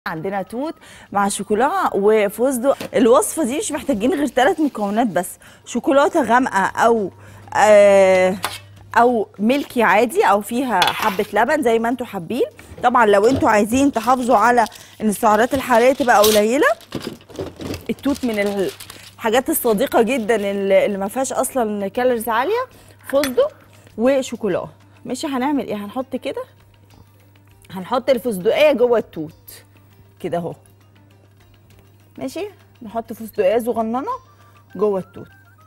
عندنا توت مع شوكولا وفستق الوصفه دي مش محتاجين غير ثلاث مكونات بس شوكولاته غامقه او آه او ملكي عادي او فيها حبه لبن زي ما انتوا حابين طبعا لو انتوا عايزين تحافظوا على ان السعرات الحراريه تبقى قليله التوت من الحاجات الصديقه جدا اللي اللي ما فيهاش اصلا كالوريز عاليه فستق وشوكولا ماشي هنعمل ايه هنحط كده هنحط الفستقيه جوه التوت كده اهو ماشي نحط فستقيه صغننه جوه التوت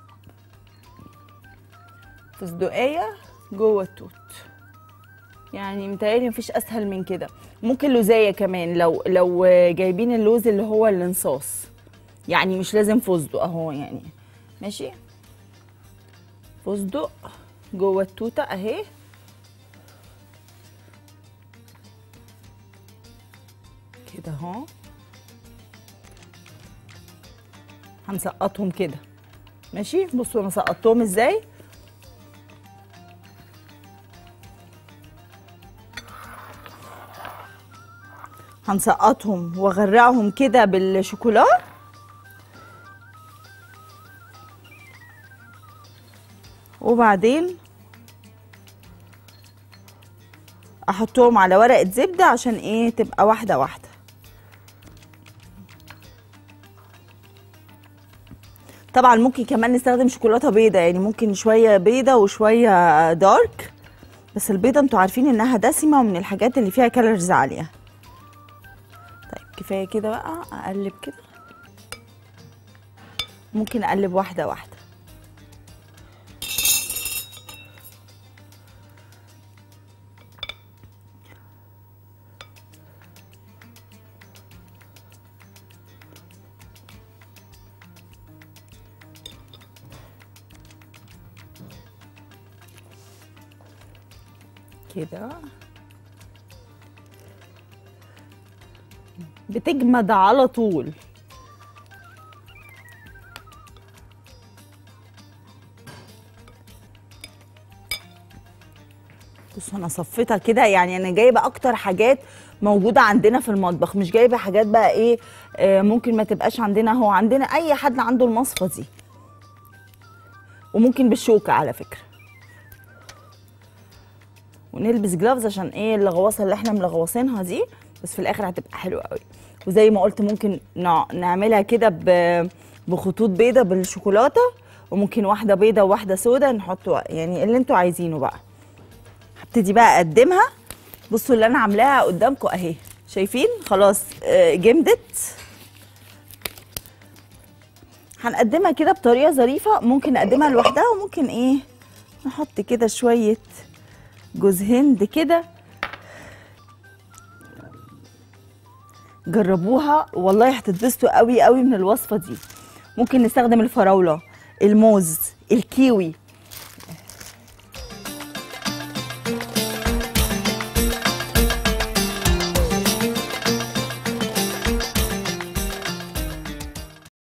فستقيه جوه التوت يعني متهيألي مفيش اسهل من كده ممكن لوزايه كمان لو لو جايبين اللوز اللي هو الانصاص يعني مش لازم فستق اهو يعني ماشي فستق جوه التوته اهي كده اهو هنسقطهم كده ماشي بصوا انا سقطتهم ازاي هنسقطهم واغرقهم كده بالشوكولا وبعدين احطهم على ورقه زبده عشان ايه تبقى واحده واحده طبعا ممكن كمان نستخدم شوكولاته بيضه يعني ممكن شويه بيضه وشويه دارك بس البيضه انتوا عارفين انها دسمه ومن الحاجات اللي فيها كالوريز عاليه طيب كفايه كده بقى اقلب كده ممكن اقلب واحده واحده كده بتجمد على طول بصوا انا صفيتها كده يعني انا جايبه اكتر حاجات موجوده عندنا في المطبخ مش جايبه حاجات بقى ايه آه ممكن ما تبقاش عندنا هو عندنا اي حد عنده المصفى دي وممكن بالشوكه على فكره ونلبس جلافز عشان ايه اللغواصه اللي احنا ملغوصينها دي بس في الاخر هتبقى حلوه قوي وزي ما قلت ممكن نع- نعملها كده ب- بخطوط بيضه بالشوكولاته وممكن واحده بيضه وواحده سودا نحط يعني اللي انتوا عايزينه بقى هبتدي بقى اقدمها بصوا اللي انا عاملاها قدامكم اهي شايفين خلاص آه، جمدت هنقدمها كده بطريقه ظريفه ممكن نقدمها لوحدها وممكن ايه نحط كده شويه جوز هند كده جربوها والله هتتبسطوا قوي قوي من الوصفه دي ممكن نستخدم الفراوله الموز الكيوي